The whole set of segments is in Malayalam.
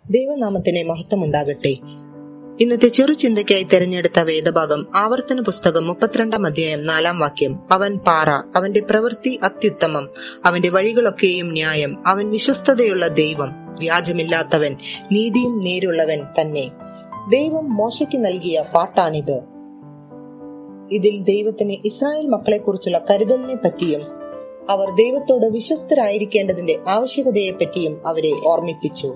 ദൈവനാമത്തിന് മഹത്വമുണ്ടാകട്ടെ ഇന്നത്തെ ചെറു ചിന്തയ്ക്കായി തെരഞ്ഞെടുത്ത വേദഭാഗം ആവർത്തന പുസ്തകം മുപ്പത്തിരണ്ടാം അധ്യായം നാലാം വാക്യം അവൻ പാറ അവന്റെ പ്രവൃത്തി അത്യുത്തമം അവന്റെ വഴികളൊക്കെയും ന്യായം അവൻ വിശ്വസ്തതയുള്ള ദൈവം വ്യാജമില്ലാത്തവൻ നീതിയും നേരുള്ളവൻ തന്നെ ദൈവം മോശയ്ക്ക് നൽകിയ പാട്ടാണിത് ഇതിൽ ദൈവത്തിന് ഇസ്രായേൽ മക്കളെക്കുറിച്ചുള്ള കരുതലിനെ പറ്റിയും അവർ ദൈവത്തോട് വിശ്വസ്തരായിരിക്കേണ്ടതിന്റെ ആവശ്യകതയെപ്പറ്റിയും അവരെ ഓർമ്മിപ്പിച്ചു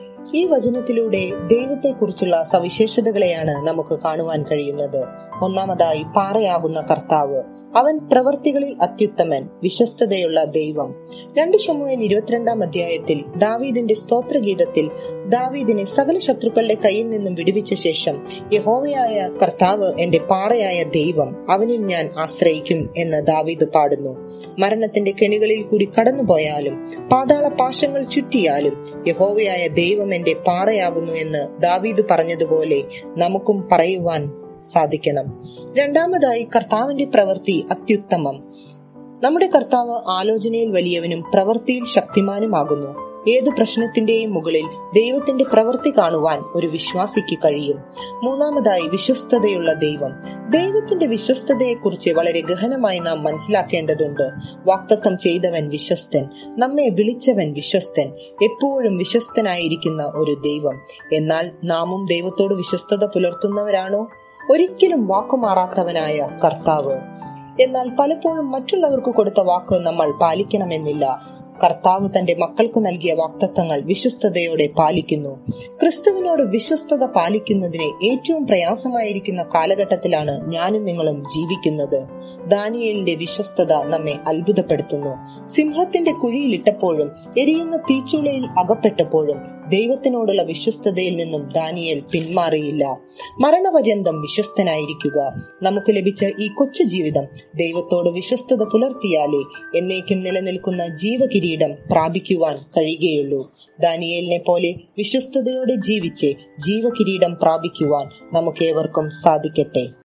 ഈ വചനത്തിലൂടെ ദൈവത്തെക്കുറിച്ചുള്ള സവിശേഷതകളെയാണ് നമുക്ക് കാണുവാൻ കഴിയുന്നത് ഒന്നാമതായി പാറയാകുന്ന കർത്താവ് അവൻ പ്രവർത്തികളിൽ അത്യുത്തമൻ വിശ്വസ്തതയുള്ള ദൈവം രണ്ട് ശമുവേൽ ഇരുപത്തിരണ്ടാം അധ്യായത്തിൽ ദാവീദിന്റെ സ്തോത്രഗീതത്തിൽ ദാവീദിനെ സകല ശത്രുക്കളുടെ കയ്യിൽ നിന്നും വിടുവിച്ച ശേഷം യഹോവയായ കർത്താവ് എന്റെ പാറയായ ദൈവം അവനിൽ ഞാൻ ആശ്രയിക്കും എന്ന് ദാവീദ് പാടുന്നു മരണത്തിന്റെ കെണികളിൽ കൂടി കടന്നുപോയാലും പാതാള പാശങ്ങൾ ചുറ്റിയാലും യഹോവയായ ദൈവം എന്റെ പാറയാകുന്നു എന്ന് ദാവീദ് പറഞ്ഞതുപോലെ നമുക്കും പറയുവാൻ സാധിക്കണം രണ്ടാമതായി കർത്താവിന്റെ പ്രവൃത്തി അത്യുത്തമം നമ്മുടെ കർത്താവ് ആലോചനയിൽ വലിയവനും പ്രവൃത്തിയിൽ ശക്തിമാനുമാകുന്നു ഏത് പ്രശ്നത്തിന്റെയും മുകളിൽ ദൈവത്തിന്റെ പ്രവൃത്തി കാണുവാൻ ഒരു വിശ്വാസിക്ക് കഴിയും മൂന്നാമതായി വിശ്വസ്തതയുള്ള ദൈവം ദൈവത്തിന്റെ വിശ്വസ്തതയെക്കുറിച്ച് വളരെ ഗഹനമായി നാം മനസ്സിലാക്കേണ്ടതുണ്ട് വാക്തത്വം ചെയ്തവൻ വിശ്വസ്തൻ നമ്മെ വിളിച്ചവൻ വിശ്വസ്തൻ എപ്പോഴും വിശ്വസ്തനായിരിക്കുന്ന ഒരു ദൈവം എന്നാൽ നാമും ദൈവത്തോട് വിശ്വസ്തത പുലർത്തുന്നവരാണോ ഒരിക്കലും വാക്കുമാറാത്തവനായ കർത്താവ് എന്നാൽ പലപ്പോഴും മറ്റുള്ളവർക്ക് കൊടുത്ത വാക്ക് നമ്മൾ പാലിക്കണമെന്നില്ല കർത്താവ് തന്റെ മക്കൾക്ക് നൽകിയ വാക്തത്വങ്ങൾ വിശ്വസ്തയോടെ പാലിക്കുന്നു ക്രിസ്തുവിനോട് വിശ്വസ്തത പാലിക്കുന്നതിന് ഏറ്റവും പ്രയാസമായിരിക്കുന്ന കാലഘട്ടത്തിലാണ് ഞാനും നിങ്ങളും ജീവിക്കുന്നത് ദാനിയേലിന്റെ വിശ്വസ്തത നമ്മെ അത്ഭുതപ്പെടുത്തുന്നു സിംഹത്തിന്റെ കുഴിയിലിട്ടപ്പോഴും എരിയുന്ന തീച്ചുളയിൽ അകപ്പെട്ടപ്പോഴും ദൈവത്തിനോടുള്ള വിശ്വസ്തതയിൽ നിന്നും ദാനിയേൽ പിന്മാറിയില്ല മരണപര്യന്തം വിശ്വസ്തനായിരിക്കുക നമുക്ക് ലഭിച്ച ഈ കൊച്ചു ജീവിതം ദൈവത്തോട് വിശ്വസ്തത പുലർത്തിയാലേ എന്നേക്കും നിലനിൽക്കുന്ന ജീവകിരീടം പ്രാപിക്കുവാൻ കഴിയുകയുള്ളൂ ദാനിയേലിനെ പോലെ വിശ്വസ്തതയോടെ ജീവിച്ച് ജീവകിരീടം പ്രാപിക്കുവാൻ നമുക്കേവർക്കും സാധിക്കട്ടെ